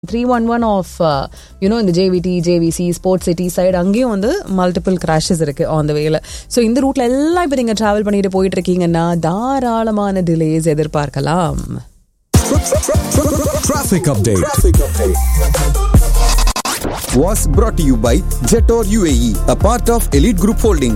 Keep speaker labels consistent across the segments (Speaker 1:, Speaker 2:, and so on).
Speaker 1: Three one one off யூனோ இந்த JVT JVC sports city side அங்கேயும் வந்து மல்டிபிள் கிராஷஸ் இருக்கு ஆன் த வேல ஸோ இந்த ரூட்ல எல்லாம் இப்போ நீங்கள் ட்ராவல் பண்ணிட்டு போயிட்டு இருக்கீங்கன்னா தாராளமான டிலேஸ் எதிர்பார்க்கலாம்
Speaker 2: Traffic update. Was brought to you by Jetor UAE, a part of Elite Group Holding.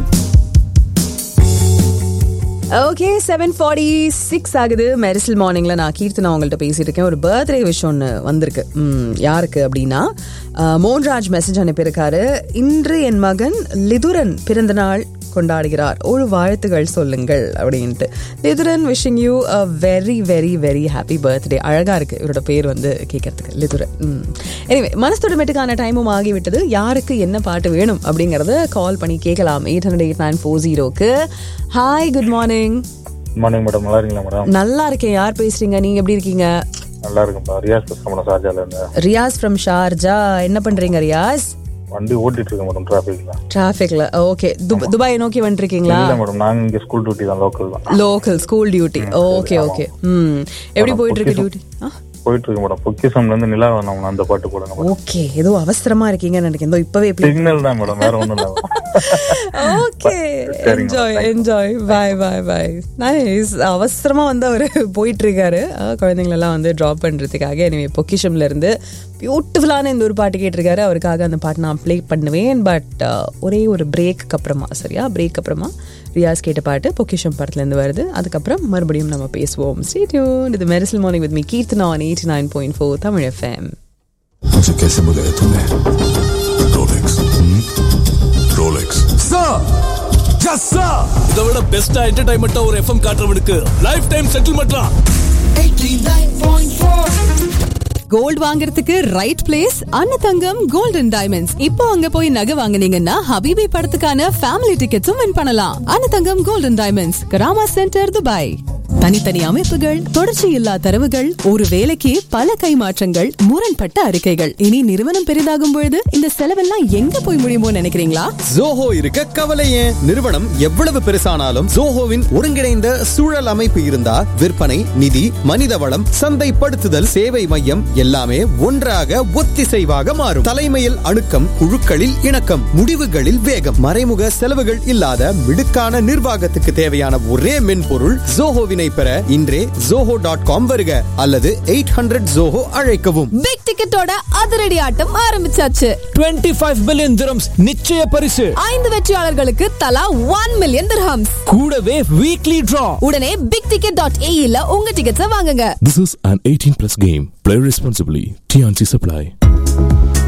Speaker 1: Okay seven forty six ஆகுது மெரிசல் மார்னிங்ல நான் கீர்த்தனா உங்கள்கிட்ட பேசிட்டு இருக்கேன் ஒரு பர்த்டே விஷ் ஒன்று வந்திருக்கு ம், யாருக்கு அப்படின்னா அஹ், மோன்ராஜ் மெசேஜ் அனுப்பியிருக்காரு இன்று என் மகன் லிதுரன் பிறந்த நாள் கொண்டாடுகிறார் ஒரு வாழ்த்துகள் சொல்லுங்கள் அப்படின்ட்டு Lithuran wishing you a very very very happy birthday அழகா இருக்கு இவரோட பேர் வந்து கேட்கறதுக்கு லிதுரன் எனிவே மனசுடமேட்டுக்கான டைமும் ஆகிவிட்டது யாருக்கு என்ன பாட்டு வேணும் அப்படிங்கறத கால் பண்ணி கேட்கலாம் eight hundred eight nine four ஜீரோக்கு hi good morning
Speaker 3: morning madam நல்லா இருக்கீங்களா மேடம்
Speaker 1: நல்லா இருக்கேன் யார் பேசுறீங்க நீங்க எப்படி இருக்கீங்க
Speaker 3: நல்லா இருக்கும்பா ரியாஸ் பேசுறேன் மேடம் ஷார்ஜால இருந்து
Speaker 1: ரியாஸ் ஃப்ரம் ஷார்ஜா என்ன பண்றீங்க ரியாஸ்
Speaker 3: வண்டி ஓட்டிட்டு இருக்கேன் மேடம் டிராஃபிக்ல
Speaker 1: டிராஃபிக்ல ஓகே துபாய் நோக்கி வந்துருக்கீங்களா
Speaker 3: இல்ல மேடம் நாங்க இங்க ஸ்கூல் டியூட்டி தான் லோக்கல் தான்
Speaker 1: local school duty okay okay ம் எப்படி போயிட்டு இருக்கு டியூட்டி
Speaker 3: போயிட்டு இருக்கு மேடம் பொக்கிசம்ல இருந்து நிலா வேணும் அந்த பாட்டு போடுங்க மேடம்
Speaker 1: ஓகே ஏதோ அவசரமா இருக்கீங்கன்னு நினைக்கிறேன் இதோ இப்பவே
Speaker 3: சிக்னல் தான் மேடம் வேற ஒண்ணும் இல்ல
Speaker 1: okay enjoy enjoy bye bye bye nice அவசரமா வந்து அவர் போயிட்டு இருக்காரு அஹ், குழந்தைங்களெல்லாம் வந்து ட்ராப் பண்றதுக்காக எனவே பொக்கிஷம்ல இருந்து பியூட்டிஃபுல்லான இந்த ஒரு பாட்டு கேட்டிருக்காரு அவருக்காக அந்த பாட்டு நான் ப்ளே பண்ணுவேன் பட் ஒரே ஒரு பிரேக்கு அப்புறமா சரியா பிரேக் அப்புறமா ரியாஸ் கேட்ட பாட்டு பொக்கிஷம் படத்துலேருந்து வருது அதுக்கப்புறம் மறுபடியும் நம்ம பேசுவோம் ஸ்டேட்யூன் இது Mersal morning with me Keerthana on eighty nine point four Tamil FM
Speaker 4: मुझे कैसे बुलाया तूने Rolex Rolex
Speaker 2: Sir! Yes, sir!
Speaker 5: இதை விட பெஸ்டா என்டர்டைன்மெண்டா ஒரு எஃப்எம் காட்டுறவனுக்கு லைஃப் டைம் செட்டில்மெண்ட்லாம்
Speaker 6: கோல்ட் வாங்குறதுக்கு right place Annathangam golden diamonds இப்போ அங்க போய் நகை வாங்குனீங்கன்னா ஹபீபி படத்துக்கான ஃபேமிலி டிக்கெட்ஸும் வின் பண்ணலாம் Annathangam golden diamonds Karama centre Dubai தனித்தனி அமைப்புகள் தொடர்ச்சி இல்லா தரவுகள் ஒரு வேலைக்கு பல கைமாற்றங்கள் முரண்பட்ட அறிக்கைகள் இனி நிறுவனம் பெரிதாகும் பொழுது இந்த செலவெல்லாம் எங்க போய் முடியுமோ நினைக்கிறீங்களா
Speaker 7: ஜோஹோ இருக்க கவலை ஏன் நிறுவனம் எவ்வளவு பெருசானாலும் ஜோஹோவின் ஒருங்கிணைந்த சூழல் அமைப்பு இருந்தா விற்பனை நிதி மனித வளம் சந்தைப்படுத்துதல் சேவை மையம் எல்லாமே ஒன்றாக ஒத்திசைவாக மாறும் தலைமையில் அணுக்கம் குழுக்களில் இணக்கம் முடிவுகளில் வேகம் மறைமுக செலவுகள் இல்லாத மிடுக்கான நிர்வாகத்துக்கு தேவையான ஒரே மென்பொருள் ஜோஹோவினை பெற இன்றே ஜோஹோ டாட் காம் வருக அல்லது எயிட் ஹண்ட்ரட் ஜோஹோ அழைக்கவும்
Speaker 6: பிக் டிக்கெட்டோட அதிரடி ஆட்டம் ஆரம்பிச்சாச்சு
Speaker 5: 25 பில்லியன் திரம்ஸ் நிச்சய பரிசு
Speaker 6: ஐந்து வெற்றியாளர்களுக்கு தலா ஒன் மில்லியன் திர்ஹம்ஸ்
Speaker 5: கூடவே வீக்லி டிரா
Speaker 6: உடனே பிக் டிக்கெட் டாட் ஏஇல உங்க டிக்கெட்ஸை வாங்குங்க
Speaker 4: This is an 18 plus game. Play responsibly. TNC Supply.